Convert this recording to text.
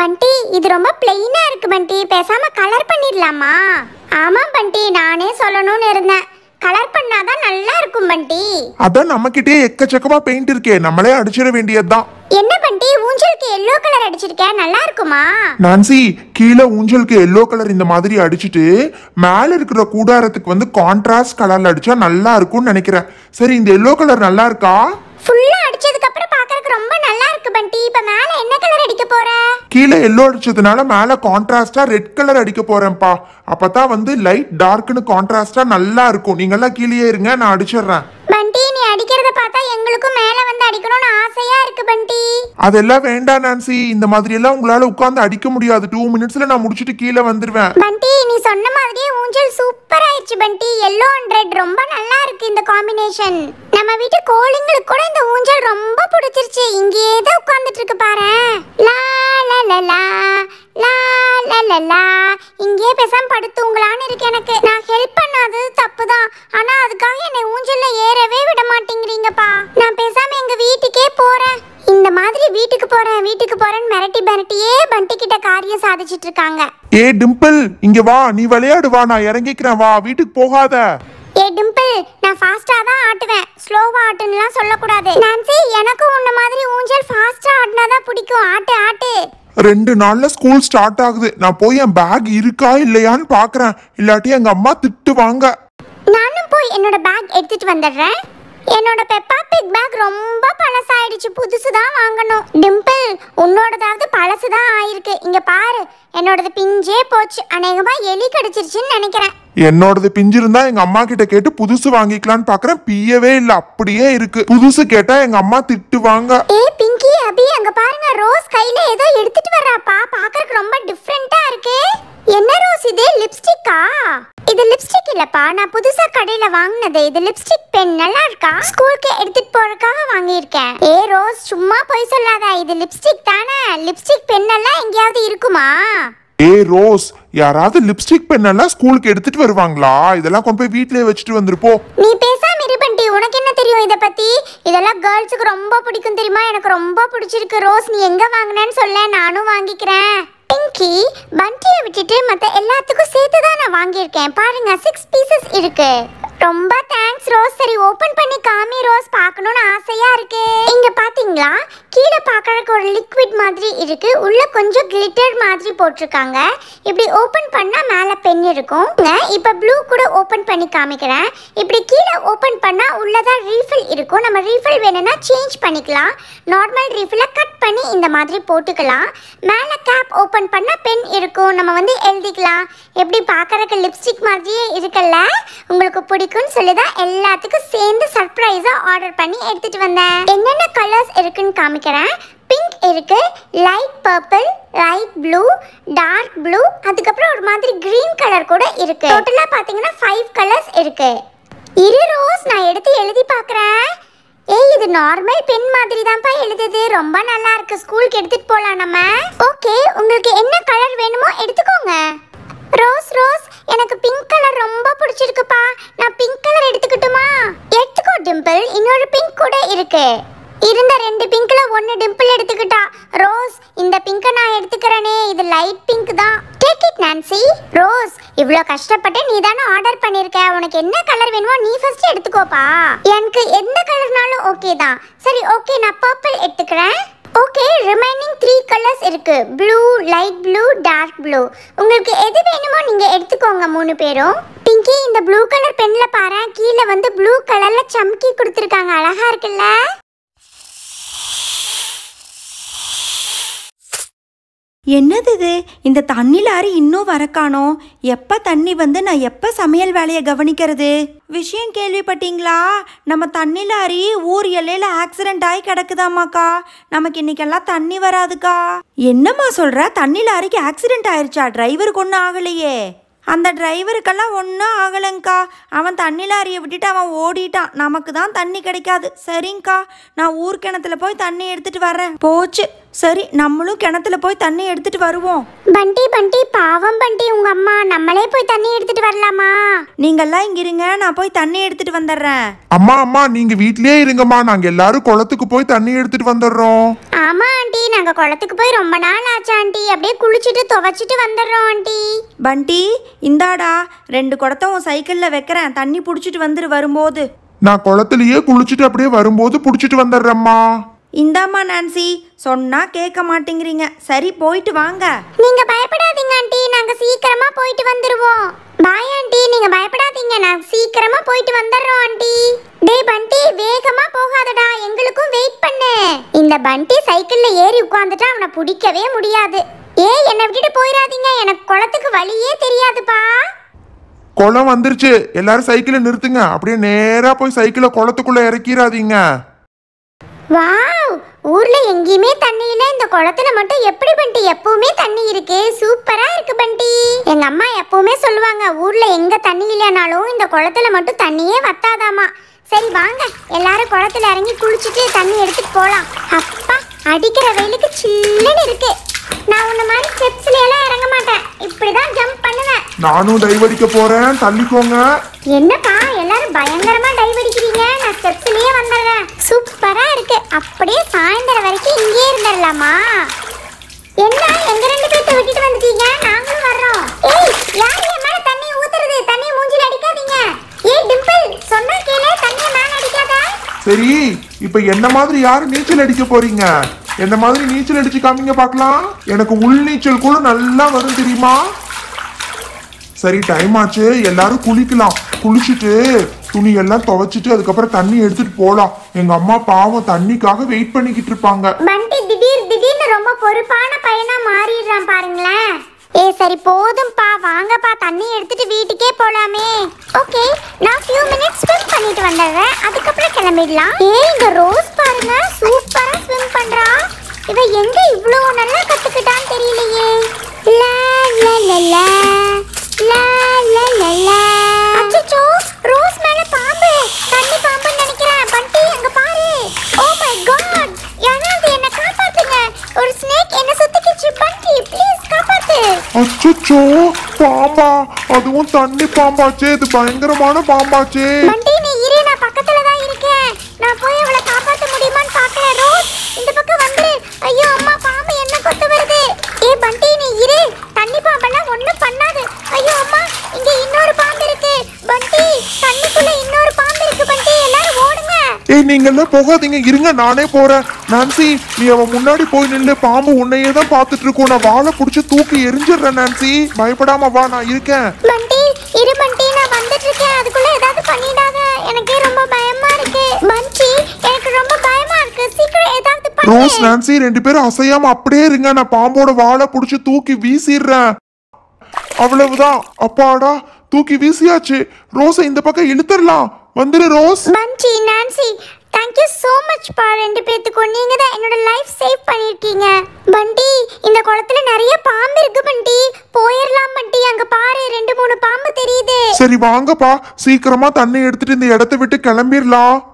பண்டி இது ரொம்ப பிளெயினா இருக்கு பண்டி பேசாம கலர் பண்ணிடலாமா ஆமா பண்டி நானே சொல்லணும்னு இருந்தேன் கலர் பண்ணாதான் நல்லா இருக்கும் பண்டி அதான் நம்மக்கிட்டே எக்கச்சக்கமா பெயிண்ட் இருக்கே நம்மளே அடிச்சிட வேண்டியதுதான் என்ன பண்டி ஊஞ்சலுக்கு எல்லோ கலர் அடிச்சிருக்கேன் நல்லா இருக்குமா நான்சி கீழே ஊஞ்சலுக்கு எல்லோ கலர் இந்த மாதிரி அடிச்சிட்டு மேல இருக்கிற கூடாரத்துக்கு வந்து கான்ட்ராஸ்ட் கலர்ல அடிச்சா நல்லா இருக்கும்னு நினைக்கிறேன் சரி இந்த எல்லோ கலர் நல்லா இருக்கா ஃபுல்லா அடிச்சதுக்கு அப்புறம் பார்க்கறதுக்கு ரொம்ப நல்லா இருக்கு பண்டி இப்ப மேல என்ன கலர் அடிக்க போற கீழே எல்லோ அடிச்சதுனால மேல கான்ட்ராஸ்டா ரெட் கலர் அடிக்க போறேன்ப்பா அப்பதான் வந்து லைட் டார்க்னு கான்ட்ராஸ்டா நல்லா இருக்கும் நீங்கெல்லாம் கீழேயே இருங்க நான் அடிச்சிடுறேன் பண்டி நீ அடிக்கிறத பார்த்தா எங்களுக்கும் மேல வந்து அடிக்கணும்னு ஆசையா இருக்கு பண்டி அதெல்லாம் வேண்டாம் நான்சி இந்த மாதிரி எல்லாம் உங்களால உட்கார்ந்து அடிக்க முடியாது டூ மினிட்ஸ்ல நான் முடிச்சிட்டு கீழே வந்துருவேன் பண்டி நீ சொன்ன மாதிரியே ஊஞ்சல் சூப்பர் ஆயிடுச்சு பண்டி எல்லோ அண்ட் ரெட் ரொம்ப நல்லா இருக்கு இந்த காம்பினேஷன் நம்ம வீட்டு கோழிங்களுக்கு கூட இந்த ஊஞ்சல் ரொம்ப பிடிச்சிருச்சு இங்கேயே தான் உட்கார்ந்துட்டு இருக்கு பாரு லா லா லா லா லா லா லா லா இங்கேயே பேசாம படுத்துங்களான்னு இருக்கு எனக்கு நான் ஹெல்ப் பண்ணாதது தப்பு தான் ஆனா அதுக்காக என்னை ஊஞ்சல்ல ஏறவே விட மாட்டேங்கிறீங்கப்பா நான் பேசாம எங்க வீட்டுக்கே போறேன் இந்த மாதிரி வீட்டுக்கு போறேன் வீட்டுக்கு போறேன்னு மிரட்டி மிரட்டியே பண்டி கிட்ட காரியம் சாதிச்சிட்டு இருக்காங்க ஏ டிம்பிள் இங்க வா நீ விளையாடு வா நான் இறங்கிக்கிறேன் வா வீட்டுக்கு போகாத ஏ டிம்பிள் நான் ஃபாஸ்டா தான் ஆட்டுவேன் ஸ்லோவா ஆட்டுன்னுலாம் சொல்லக்கூடாது நான்சி எனக்கும் உன்ன மாதிரி ஊஞ்சல் ஃபாஸ்டா ஆடினா தான் பிடிக்கும் ஆட்டு ஆட்டு ரெண்டு நாள்ல ஸ்கூல் ஸ்டார்ட் ஆகுது நான் போய் என் பேக் இருக்கா இல்லையான்னு பாக்குறேன் இல்லாட்டி எங்க அம்மா திட்டுவாங்க நானும் போய் என்னோட பேக் எடுத்துட்டு வந்துடுறேன் என்னோட பெப்பா பிக் பேக் ரொம்ப பழசாயிடுச்சு புதுசு தான் வாங்கணும் டிம்பிள் உன்னோடதாவது பழசு தான் ஆயிருக்கு இங்க பாரு என்னோடது பிஞ்சே போச்சு அநேகமா எலி கடிச்சிருச்சுன்னு நினைக்கிறேன் என்னோடது பிஞ்சிருந்தா எங்க அம்மா கிட்ட கேட்டு புதுசு வாங்கிக்கலான்னு பாக்குறேன் பியவே இல்ல அப்படியே இருக்கு புதுசு கேட்டா எங்க அம்மா திட்டுவாங்க ஏ பிங்கி அபி அங்க பாருங்க ரோஸ் கையில ஏதோ எடுத்துட்டு வர்றாப்பா பாக்கறதுக்கு ரொம்ப டிஃப்ரெண்டா இருக்கு என்ன ரோஸ் இது லிப்ஸ்டிக்கா இது லிப்ஸ்டிக் இல்லப்பா நான் புதுசா கடையில வாங்கினது இது லிப்ஸ்டிக் பென் நல்லா இருக்கா ஸ்கூலுக்கு எடுத்துட்டு போறதுக்காக வாங்கியிருக்கேன் ஏ ரோஸ் சும்மா போய் சொல்லாத இது லிப்ஸ்டிக் தானே லிப்ஸ்டிக் பென் எல்லாம் எங்கேயாவது இருக்குமா ஏ ரோஸ் யாராவது லிப்ஸ்டிக் பென் எல்லாம் ஸ்கூலுக்கு எடுத்துட்டு வருவாங்களா இதெல்லாம் கொண்டு போய் வீட்லயே வச்சுட்டு வந்துருப்போ நீ பேசாம இரு பண்டி உனக்கு என்ன தெரியும் இத பத்தி இதெல்லாம் கேர்ள்ஸுக்கு ரொம்ப பிடிக்கும் தெரியுமா எனக்கு ரொம்ப பிடிச்சிருக்கு ரோஸ் நீ எங்க வாங்கினேன்னு சொல்ல நானும் வாங்கிக்கிறேன் பிங்கி பண்டியை விட்டுட்டு மத்த எல்லாத்துக்கும் சேர்த்து தான் நான் வாங்கியிருக்கேன் பாருங்க சிக்ஸ் பீசஸ் இருக்கு ரொம்ப தேங்க்ஸ் ரோஸ் சரி ஓபன் பண்ணி காமி ரோஸ் பார்க்கணும்னு ஆசையா இருக்கு இங்க பாத்தீங்களா கீழே பார்க்கறதுக்கு ஒரு லிக்விட் மாதிரி இருக்கு உள்ள கொஞ்சம் கிளிட்டர் மாதிரி போட்டிருக்காங்க இப்படி ஓபன் பண்ணா மேல பென் இருக்கும் இங்க இப்ப ப்ளூ கூட ஓபன் பண்ணி காமிக்கிறேன் இப்படி கீழே ஓபன் பண்ணா உள்ளதா ரீஃபில் இருக்கும் நம்ம ரீஃபில் வேணும்னா சேஞ்ச் பண்ணிக்கலாம் நார்மல் ரீஃபில கட் பண்ணி இந்த மாதிரி போட்டுக்கலாம் மேல கேப் ஓபன் பண்ணா பென் இருக்கும் நம்ம வந்து எழுதிக்கலாம் எப்படி பார்க்கறதுக்கு லிப்ஸ்டிக் மாதிரியே இருக்குல்ல உங்களுக்கு பிடிக்கும்னு சொல்லி தான் எல்லாத்துக்கும் சேர்ந்து சர்ப்ரைஸா ஆர்டர் பண்ணி எடுத்துட்டு வந்தேன் என்னென்ன கலர்ஸ் இருக்குன்னு காமிக்கிறேன் பிங்க் இருக்கு light purple light blue dark blue அதுக்கப்புறம் ஒரு மாதிரி கிரீன் கலர் கூட இருக்கு டோட்டலா பாத்தீங்கன்னா ஃபைவ் கலர்ஸ் இருக்கு இரு ரோஸ் நான் எடுத்து எழுதி பார்க்கறேன் ஏய் இது நார்மல் பென் மாதிரி தான்ப்பா எழுதுது ரொம்ப நல்லா இருக்கு ஸ்கூலுக்கு எடுத்துட்டு போலாம் நம்ம ஓகே உங்களுக்கு என்ன கலர் வேணுமோ எடுத்துக்கோங்க ரோஸ் ரோஸ் எனக்கு பிங்க் கலர் ரொம்ப பிடிச்சிருக்குப்பா நான் பிங்க் கலர் எடுத்துக்கட்டுமா எடுத்துக்கோ டிம்பிள் இன்னொரு பிங்க் கூட இருக்கு இருந்த ரெண்டு பிங்க்ல ஒன்னு டிம்பிள் எடுத்துக்கிட்டா ரோஸ் இந்த பிங்கை நான் எடுத்துக்கிறேனே இது லைட் பிங்க் தான் டேக் இட் நான்சி ரோஸ் இவ்ளோ கஷ்டப்பட்டு நீ தானே ஆர்டர் பண்ணிருக்க உனக்கு என்ன கலர் வேணுமோ நீ ஃபர்ஸ்ட் எடுத்துக்கோப்பா எனக்கு எந்த கலர்னாலும் ஓகே தான் சரி ஓகே நான் பர்பிள் எடுத்துக்கிறேன் ஓகே ரிமைனிங் த்ரீ கலர்ஸ் இருக்கு blue light blue dark blue உங்களுக்கு எது வேணுமோ நீங்க எடுத்துக்கோங்க மூணு பேரும் பிங்கி இந்த ப்ளூ கலர் பென்ல பாரு கீழே வந்து ப்ளூ கலர்ல சம்கி கொடுத்துருக்காங்க அழகா இருக்குல்ல என்னது இது இந்த தண்ணி லாரி இன்னும் வர காணோம் எப்போ தண்ணி வந்து நான் எப்போ சமையல் வேலையை கவனிக்கிறது விஷயம் கேள்விப்பட்டீங்களா நம்ம தண்ணி லாரி ஊர் எல்லையில் ஆக்சிடென்ட் ஆகி கிடக்குதாமாக்கா நமக்கு இன்னைக்கெல்லாம் தண்ணி வராதுக்கா என்னம்மா சொல்ற தண்ணி லாரிக்கு ஆக்சிடென்ட் ஆயிருச்சா டிரைவருக்கு ஒன்றும் ஆகலையே அந்த டிரைவருக்கெல்லாம் ஒன்றும் ஆகலைங்க்கா அவன் தண்ணி லாரியை விட்டுட்டு அவன் ஓடிட்டான் நமக்கு தான் தண்ணி கிடைக்காது சரிங்க்கா நான் ஊர் கிணத்துல போய் தண்ணி எடுத்துட்டு வரேன் போச்சு சரி நம்மளும் கிணத்துல போய் தண்ணி எடுத்துட்டு வருவோம் பண்டி பண்டி பாவம் பண்டி உங்க அம்மா நம்மளே போய் தண்ணி எடுத்துட்டு வரலாமா நீங்கெல்லாம் இங்க இருங்க நான் போய் தண்ணி எடுத்துட்டு வந்துடுறேன் அம்மா அம்மா நீங்க வீட்லயே இருங்கம்மா நாங்க எல்லாரும் குளத்துக்கு போய் தண்ணி எடுத்துட்டு வந்துடுறோம் ஆமா ஆண்டி நாங்க குளத்துக்கு போய் ரொம்ப நாள் ஆச்சு ஆண்டி அப்படியே குளிச்சுட்டு துவைச்சிட்டு வந்துடுறோம் ஆண்டி பண்டி இந்தாடா ரெண்டு குடத்தை உன் சைக்கிள்ல வைக்கிறேன் தண்ணி புடிச்சிட்டு வந்துரு வரும்போது நான் குளத்துலயே குளிச்சுட்டு அப்படியே வரும்போது புடிச்சிட்டு வந்துடுறேம்மா இந்தாம்மா நான்சி சொன்னா கேட்க மாட்டேங்கிறீங்க சரி போயிட்டு வாங்க நீங்க பயப்படாதீங்க ஆண்டி நாங்க சீக்கிரமா போயிட்டு வந்துருவோம் பாய் ஆண்டி நீங்க பயப்படாதீங்க நான் சீக்கிரமா போயிட்டு வந்துடுறோம் ஆண்டி டேய் பண்டி வேகமா போகாதடா எங்களுக்கும் வெயிட் பண்ணு இந்த பண்டி சைக்கிள்ல ஏறி உட்கார்ந்துட்டா அவனை பிடிக்கவே முடியாது ஏய் என்னை விட்டுட்டு போயிடாதீங்க எனக்கு குளத்துக்கு வழியே தெரியாதுப்பா குளம் வந்துருச்சு எல்லாரும் சைக்கிளை நிறுத்துங்க அப்படியே நேரா போய் சைக்கிளை குளத்துக்குள்ள இறக்கிடாதீங்க வாவ் ஊர்ல எங்கேயுமே தண்ணி இல்ல இந்த குளத்துல மட்டும் எப்படி பண்டி எப்பவுமே தண்ணி இருக்கு சூப்பரா இருக்கு பண்டி எங்க அம்மா எப்பவுமே சொல்லுவாங்க ஊர்ல எங்க தண்ணி இல்லைனாலும் இந்த குளத்துல மட்டும் தண்ணியே வத்தாதாமா சரி வாங்க எல்லாரும் குளத்துல இறங்கி குளிச்சுட்டு தண்ணி எடுத்துட்டு போலாம் அப்பா அடிக்கிற வெயிலுக்கு சில்லுன்னு இருக்கு நான் உன்ன மாதிரி ஸ்டெப்ஸ்ல எல்லாம் இறங்க மாட்டேன் இப்படிதான் ஜம்ப் பண்ணுவேன் நானும் டைவ் அடிக்க போறேன் தள்ளிக்கோங்க என்னப்பா எல்லாரும் பயங்கரமா டைவ் அடிக்கிறீங்க நான் ஸ்டெப்ஸ்லயே வந்துடுறேன் சூப்பரா இருக்கு அப்படியே சாயந்தரம் வரைக்கும் இங்கே இருந்துடலாமா என்ன எங்க ரெண்டு பேர்த்த விட்டுட்டு வந்துட்டீங்க நாங்களும் வர்றோம் ஏய் யார் என் மேல தண்ணி ஊத்துறது தண்ணி மூஞ்சில அடிக்காதீங்க ஏய் டிம்பிள் சொன்னா கேளு தண்ணிய மேல அடிக்காத சரி இப்ப என்ன மாதிரி யாரு நீச்சல் அடிக்க போறீங்க என்ன மாதிரி நீச்சல் அடிச்சு காமிங்க பார்க்கலாம் எனக்கு உள் நீச்சல் கூட நல்லா வரும் தெரியுமா சரி டைம் ஆச்சு எல்லாரும் குளிக்கலாம் குளிச்சுட்டு துணி எல்லாம் துவைச்சிட்டு அதுக்கப்புறம் தண்ணி எடுத்துட்டு போலாம் எங்க அம்மா பாவம் தண்ணிக்காக வெயிட் பண்ணிக்கிட்டு இருப்பாங்க பண்டி திடீர் திடீர்னு ரொம்ப பொறுப்பான பையனா மாறிடுறான் பாருங்களேன் ஏ சரி போதும்பா வாங்கப்பா தண்ணி எடுத்துட்டு வீட்டுக்கே போலாமே ஓகே நான் ஃபியூ மினிட்ஸ் ஸ்விம் பண்ணிட்டு வந்துடுறேன் அதுக்கப்புறம் கிளம்பிடலாம் ஏ இந்த ரோஸ் பாருங்க சூப்பரா ஸ்விம் பண்றா இவ எங்க இவ்ளோ நல்லா கத்துக்கிட்டான்னு தெரியலையே லா லா லா லா லா லா லா லா அச்சச்சோ ரோஸ் மேல பாம்பு தண்ணி பாம்புன்னு நினைக்கிறேன் பண்டி அங்க பாரு ஓ மை காட் யாராவது என்ன காப்பாத்துங்க ஒரு ஸ்னேக் என்ன சுத்திக்கிச்சு பண்டி ப்ளீஸ் காப்பாத்து அச்சச்சோ பாம்பா அதுவும் தண்ணி பாம்பாச்சே இது பயங்கரமான பாம்பாச்சே பண்டி நீ இரு நான் பக்கத்துல தான் இருக்கேன் நான் போய் அவளை காப்பாத்த முடியுமான்னு பார்க்கறேன் ரோஸ் இந்த பக்கம் வந்துரு ஐயோ அம்மா பாம்பு என்ன கொத்து வருது ஏ பண்டி நீ இரு தண்ணி பாம்பெல்லாம் ஒண்ணும் பண்ணாது ஐயோ அம்மா இங்க இன்னொரு பாம்பு இருக்கு பண்டி தண்ணிக்குள்ள இன்னொரு பாம்பு இருக்கு பண்டி எல்லாரும் ஓடுங்க ஏய் நீங்க எல்லாம் போகாதீங்க இருங்க நானே போறேன் நான்சி நீ அவன் முன்னாடி போய் நில்லு பாம்பு உன்னையே தான் பார்த்துட்டு இருக்கும் நான் வாழை புடிச்சு தூக்கி எரிஞ்சிடுறேன் நான்சி பயப்படாம வா நான் இருக்கேன் பண்டி இரு பண்டி நான் வந்துட்டு இருக்கேன் அதுக்குள்ள ஏதாவது பண்ணிடாத எனக்கே ரொம்ப பயமா இருக்கு பண்டி எனக்கு ரொம்ப பயமா இருக்கு சீக்கிரம் ஏதாவது ரோஸ் பண்ணு நான்சி ரெண்டு பேரும் அசையாம அப்படியே இருங்க நான் பாம்போட வாழை புடிச்சு தூக்கி வீசிடுறேன் அவ்வளவுதான் அப்பாடா தூக்கி வீசியாச்சு ரோஸை இந்த பக்கம் இழுத்துடலாம் வந்துரு ரோஸ் பண்டி நான்சி தேங்க்யூ ஸோ மச் பா ரெண்டு பேத்துக்கும் நீங்க தான் என்னோட லைஃப் சேவ் பண்ணிருக்கீங்க பண்டி இந்த குளத்துல நிறைய பாம்பு இருக்கு பண்டி போயிடலாம் பண்டி அங்க பாரு ரெண்டு மூணு பாம்பு தெரியுது சரி வாங்கப்பா சீக்கிரமா தண்ணி எடுத்துட்டு இந்த இடத்த விட்டு கிளம்பிடலாம்